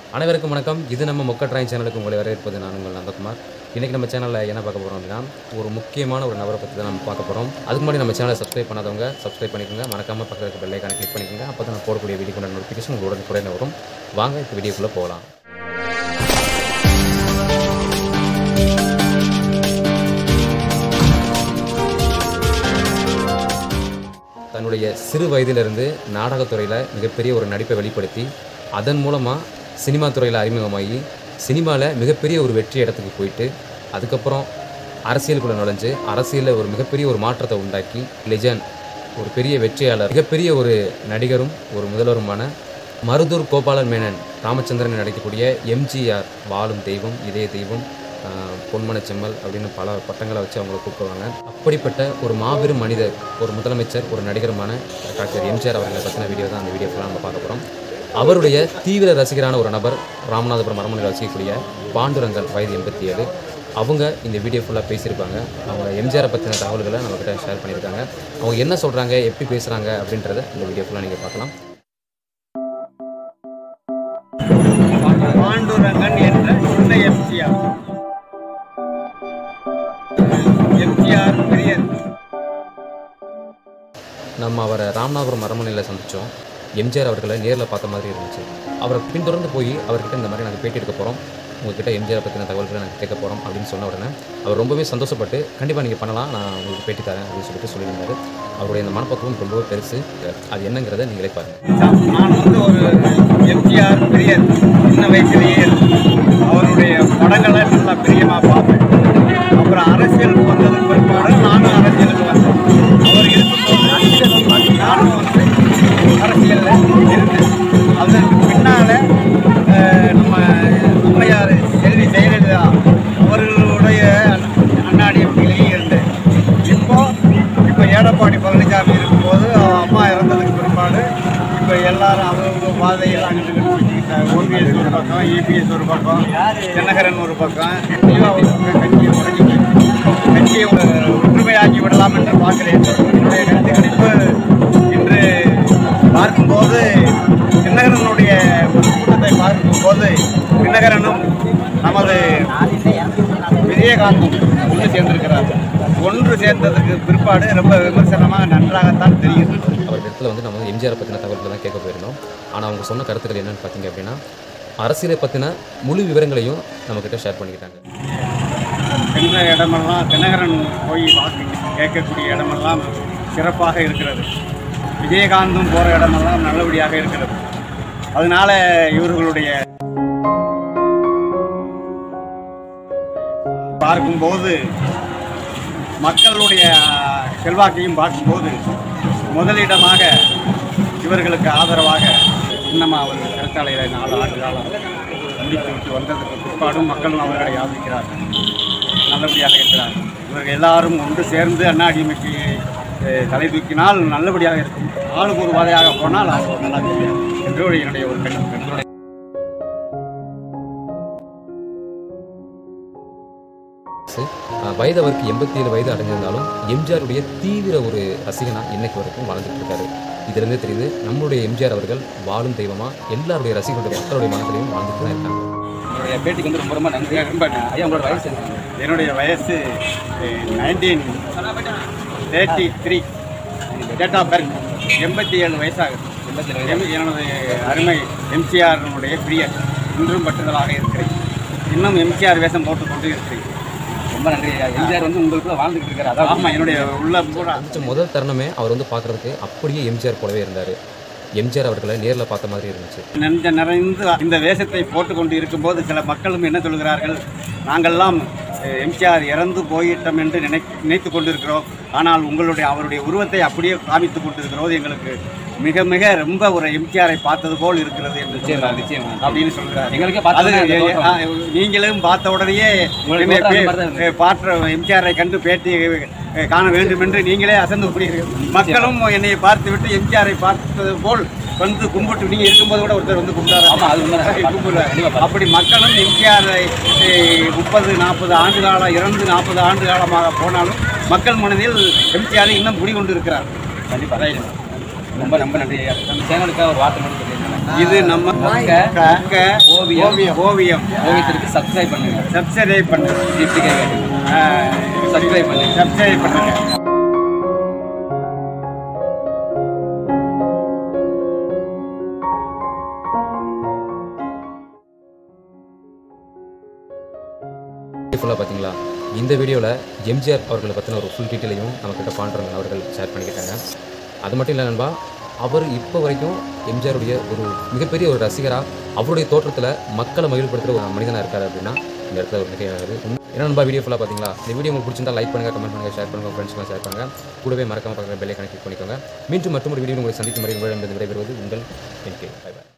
அனைவருக்கும் வணக்கம் இது நம்ம மொக்க ட்ராயிங் சேனலுக்கு உங்களை வரவேற்பது நான் உங்கள் நந்தகுமார் இன்றைக்கி நம்ம சேனலில் என்ன பார்க்க போகிறோம் அப்படின்னா ஒரு முக்கியமான ஒரு நபரை பற்றி தான் நம்ம பார்க்க போகிறோம் அதுக்கு முன்னாடி நம்ம சேனலை சப்ஸ்கிரைப் பண்ணாதவங்க சப்ஸ்கிரைப் பண்ணிக்கோங்க மறக்காமல் பக்கத்தில் இருக்க பெல்லைக்கான கிளிக் பண்ணிக்கோங்க அப்போ தான் நான் போடக்கூடிய வீடியோ கொண்ட நோட்டிஃபிகேஷன் உங்களோட கூட வரும் வாங்க இப்போ வீடியோக்குள்ளே போகலாம் தன்னுடைய சிறு வயதிலிருந்து நாடகத்துறையில் மிகப்பெரிய ஒரு நடிப்பை வெளிப்படுத்தி அதன் மூலமாக சினிமா துறையில் அறிமுகமாகி சினிமாவில் மிகப்பெரிய ஒரு வெற்றி இடத்துக்கு போயிட்டு அதுக்கப்புறம் அரசியலுக்குள்ளே நுழைஞ்சு அரசியலில் ஒரு மிகப்பெரிய ஒரு மாற்றத்தை உண்டாக்கி லெஜண்ட் ஒரு பெரிய வெற்றியாளர் மிகப்பெரிய ஒரு நடிகரும் ஒரு முதல்வருமான மருதூர் கோபாலன் மேனன் ராமச்சந்திரன் நடிக்கக்கூடிய எம்ஜிஆர் வாழும் தெய்வம் இதய தெய்வம் ஆஹ், பொன்மன செம்மல் அப்படின்னு பல பட்டங்களை வச்சு அவங்களை கூப்பிடுவாங்க அப்படிப்பட்ட ஒரு மாபெரும் மனிதர் ஒரு முதலமைச்சர் ஒரு நடிகருமான டாக்டர் எம்ஜிஆர் அவர்களை பற்றின வீடியோ தான் அந்த வீடியோ ஃபுல்லாக நம்ம பார்க்க போகிறோம் அவருடைய தீவிர ரசிகரான ஒரு நபர் ராமநாதபுரம் அரண்மனையில் வசிக்கக்கூடிய பாண்டுரங்கன் வயது எண்பத்தி ஏழு அவங்க இந்த வீடியோ ஃபுல்லாக பேசியிருப்பாங்க அவங்க எம்ஜிஆரை பற்றின தகவல்களை நம்மக்கிட்ட ஷேர் பண்ணியிருக்காங்க அவங்க என்ன சொல்கிறாங்க எப்படி பேசுகிறாங்க அப்படின்றத இந்த வீடியோ ஃபுல்லாக நீங்கள் பார்க்கலாம் பாண்டுரங்கன் என்ற சின்ன எம்ஜிஆர் எம்ஜிஆர் பெரியர் நம்ம அவரை ராமநாதபுரம் அரண்மனையில் சந்தித்தோம் எம்ஜிஆர் அவர்களை நேரில் பார்த்த மாதிரி இருந்துச்சு அவரை பின்தொடர்ந்து போய் அவர்கிட்ட இந்த மாதிரி நாங்கள் பேட்டி எடுக்க போகிறோம் உங்ககிட்ட எம்ஜிஆர் பற்றின தகவல்களை நாங்கள் கேட்க போகிறோம் அப்படின்னு சொன்ன உடனே அவர் ரொம்பவே சந்தோஷப்பட்டு கண்டிப்பாக நீங்கள் பண்ணலாம் நான் உங்களுக்கு பேட்டி தரேன் அப்படின்னு சொல்லிட்டு சொல்லியிருந்தாரு அவருடைய இந்த மனப்பக்குவம் ரொம்பவே பெருசு அது என்னங்கிறத நீங்களே பாருங்கள் நான் வந்து ஒரு எம்ஜிஆர் பெரியர் சின்ன வயசுலேயே அவருடைய படங்களை நல்லா பிரியமாக பார்ப்பேன் அப்புறம் அரசியலுக்கு வந்ததுக்கு பிற்பாடு நானும் அரசியலுக்கு வந்தேன் அவர் இருக்கும்போது நானும் வந்து அரசியலில் இருந்தேன் அதற்கு பின்னால் நம்ம அம்மையார் செல்வி ஜெயலலிதா அவர்களுடைய அண்ணாடி எம்பிலையும் இருந்தேன் இப்போ இப்போ எடப்பாடி பழனிசாமி இருக்கும்போது அவன் அம்மா இறந்ததுக்கு பிற்பாடு இப்போ எல்லாரும் அவங்க பாதையெல்லாம் அங்கிட்டு வச்சுக்கிட்டாங்க ஓபிஎஸ் ஒரு பக்கம் இபிஎஸ் ஒரு பக்கம் தினகரன் ஒரு பக்கம் தெளிவா ஒரு பக்கம் கட்சியை உடஞ்சி கட்சியை ஒரு ஒற்றுமையாக்கி விடலாம் என்று பார்க்கிறேன் என்னுடைய கருத்து கணிப்பு இன்று பார்க்கும்போது தினகரனுடைய ஒரு கூட்டத்தை பார்க்கும்போது தினகரனும் நமது விஜயகாந்தும் ஒன்று சேர்ந்திருக்கிறார் ஒன்று சேர்ந்ததுக்கு பிற்பாடு ரொம்ப விமர்சனமாக நன்றாகத்தான் தெரிகிறது அவர் இடத்துல வந்து நம்ம வந்து எம்ஜிஆரை பற்றின தகவல்களை தான் கேட்க போயிருந்தோம் ஆனால் அவங்க சொன்ன கருத்துக்கள் என்னன்னு பார்த்தீங்க அப்படின்னா அரசியலை பற்றின முழு விவரங்களையும் நம்மக்கிட்ட ஷேர் பண்ணிக்கிட்டாங்க சென்ற இடமெல்லாம் தினகரன் போய் வாக்கு கேட்கக்கூடிய இடமெல்லாம் சிறப்பாக இருக்கிறது விஜயகாந்தும் போகிற இடமெல்லாம் நல்லபடியாக இருக்கிறது அதனால இவர்களுடைய பார்க்கும்போது மக்களுடைய செல்வாக்கையும் பார்க்கும்போது முதலிடமாக இவர்களுக்கு ஆதரவாக இன்னமா அவர் கருத்தாலையில் நாலு ஆண்டு காலம் முடித்து விட்டு வந்ததற்கு பிற்பாடும் மக்களும் அவர்களை ஆதரிக்கிறார்கள் நல்லபடியாக இருக்கிறார் இவர்கள் எல்லாரும் ஒன்று சேர்ந்து அண்ணாடிமைக்கு தலை தூக்கினால் நல்லபடியாக இருக்கும் ஆளுக்கு ஒரு வதையாக போனால் அது நல்லா தெரியும் என்று என்னுடைய ஒரு கணிப்பு அஹ் வயது அவருக்கு எண்பத்தி ஏழு வயது அடைஞ்சிருந்தாலும் எம்ஜிஆருடைய தீவிர ஒரு ரசிகனா இன்னைக்கு வரைக்கும் வாழ்ந்துட்டு இருக்காரு இதுலேருந்தே தெரியுது நம்மளுடைய எம்ஜிஆர் அவர்கள் வாழும் தெய்வமா எல்லாருடைய ரசிகர்களுடைய மக்களுடைய மனதிலையும் வாழ்ந்துட்டு தான் இருக்காங்க உங்களுடைய பேட்டிக்கு வந்து ரொம்ப ரொம்ப நன்றி ரொம்ப ஐயா உங்களோட வயசு என்ன? என்னுடைய வயசு nineteen thirty three date of birth எண்பத்தி ஏழு வயசாகுது எண்பத்தி ஏழு எம்- எனது அருமை எம்ஜிஆருடைய பிரியர் இன்றும் பற்றுதலாக இருக்கிறேன் இன்னும் எம்ஜிஆர் வேஷம் போட்டுக்கொண்டு இருக்கிறேன் ரொம்ப நன்றி ஐயா எம்ஜிஆர் வந்து உங்களுக்குள்ள வாழ்ந்துட்டு இருக்காரு அதான் ஆமாம் என்னுடைய உள்ள பூரா சந்திச்ச முதல் தருணமே அவர் வந்து பார்க்கறதுக்கு அப்படியே எம்ஜிஆர் போலவே இருந்தார் எம்ஜிஆர் அவர்களை நேரில் பார்த்த மாதிரி இருந்துச்சு நெஞ்ச நிறைந்து இந்த வேஷத்தை போட்டுக்கொண்டு இருக்கும்போது சில மக்களும் என்ன சொல்கிறார்கள் நாங்கள்லாம் அஹ், எம்ஜிஆர் இறந்து போயிட்டோம் என்று நினை நினைத்து கொண்டிருக்கிறோம் ஆனால் உங்களுடைய அவருடைய உருவத்தை அப்படியே காமித்து கொண்டிருக்கிறோம் எங்களுக்கு மிக மிக ரொம்ப ஒரு எம்ஜிஆரை பார்த்தது போல் இருக்கிறது என்று நிச்சயமா சொல்கிறார்கள். நிச்சயமா அப்படின்னு சொல்கிறார் எங்களுக்கே அது பார்த்தது அந்த எ- தோற்றம். ஆ, நீங்களும் பார்த்த உடனேயே உங்களுக்கு என்னை தோற்றம் அந்த பே- மாதிரி தான் இருந்தது. பாற்ற எம்ஜிஆரை கண்டு பேட்டி அஹ், காண வேண்டும் என்று நீங்களே அசந்து கூறுகிறீர்கள் மக்களும் என்னை பார்த்துவிட்டு எம்ஜிஆரை பார்த்தது போல் வந்து கும்பிட்டு நீங்க இருக்கும்போது கூட ஒருத்தர் வந்து கும்பிட்டாரு ஆமா, அது உண்மைதான். கும்பிடுறாரு. கண்டிப்பா பார்த்தேன். அப்படி மக்களும் எம்ஜிஆரை முப்பது நாற்பது ஆண்டு காலம் இறந்து நாற்பது ஆண்டு காலமாக போனாலும் மக்கள் மனதில் எம்ஜிஆரை இன்னும் குடிகொண்டு இருக்கிறார் கண்டிப்பா ரொம்ப ரொம்ப நன்றி ஐயா நம்ம சேனலுக்காக ஒரு வார்த்தை மட்டும் சொல்லியிருந்தேன் இது நம்ம க, க, ஓவியம். ஓவியம் ஓவியம் ஓவியத்திற்கு சப்ஸ்கிரைப் பண்ணுங்க சப்ஸ்கிரைப் பண்ணுங்க தீப்திகா கேட்டு சப்ஸ்கிரைப் பண்ணுங்க சப்ஸ்கிரைப் பண்ணுங்க ஃபுல்லாக பார்த்தீங்களா இந்த வீடியோவில் எம்ஜிஆர் அவர்களை பற்றின ஒரு ஃபுல் டீட்டெயிலையும் நம்மக்கிட்ட பாண்டுறவங்க அவர்கள் ஷேர் பண்ணிக்கிட்டாங்க அது மட்டும் இல்லை நண்பா அவர் இப்போ வரைக்கும் எம்ஜிஆருடைய ஒரு மிகப்பெரிய ஒரு ரசிகராக அவருடைய தோற்றத்தில் மக்களை மகிழ்படுத்துகிற ஒரு மனிதனாக இருக்காரு அப்படின்னா இந்த இடத்துல ஒரு மிகையானது ஏன்னா நண்பா வீடியோ ஃபுல்லாக பார்த்தீங்களா இந்த வீடியோ உங்களுக்கு பிடிச்சிருந்தா லைக் பண்ணுங்கள் கமெண்ட் பண்ணுங்கள் ஷேர் பண்ணுங்கள் ஃப்ரெண்ட்ஸ்லாம் ஷேர் பண்ணுங்கள் கூடவே மறக்காம பக்கத்தில் பெல்லை கனெக்ட் பண்ணிக்கோங்க மீண்டும் மற்றொரு வீடியோ உங்களை சந்திக்கும் வரை உங்களிடம் விடைபெறுவது உங்கள் என்கே பை பை